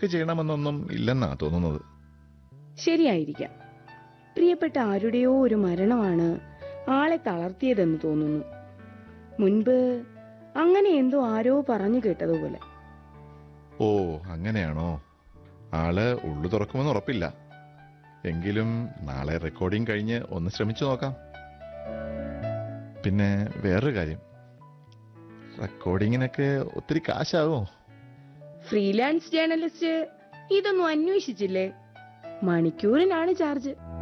work ചെയ്യണമെന്നൊന്നും ഇല്ലെന്നാ തോന്നുന്നത് ശരിയായിരിക്കാം പ്രിയപ്പെട്ട ആരുടെയോ ഒരു മരണമാണ് ആളെ തളർത്തിയതെന്ന് തോന്നുന്നു മുൻപ് അങ്ങനെ എന്തോ ആരോ പറഞ്ഞു കേട്ടതുപോലെ ഓ അങ്ങനെയാണോ ആള് ഉള്ളു തുറക്കുമെന്ന് ഉറപ്പില്ല എങ്കിലും നാളെ റെക്കോർഡിംഗ് കഴിഞ്ഞ് ഒന്ന് ശ്രമിച്ചു നോക്കാം പിന്നെ വേറൊരു കാര്യം റെക്കോർഡിങ്ങിനൊക്കെ ഒത്തിരി കാശാവോ ഫ്രീലാൻസ് ജേർണലിസ്റ്റ് ഇതൊന്നും അന്വേഷിച്ചില്ലേ മണിക്കൂറിനാണ് ചാർജ്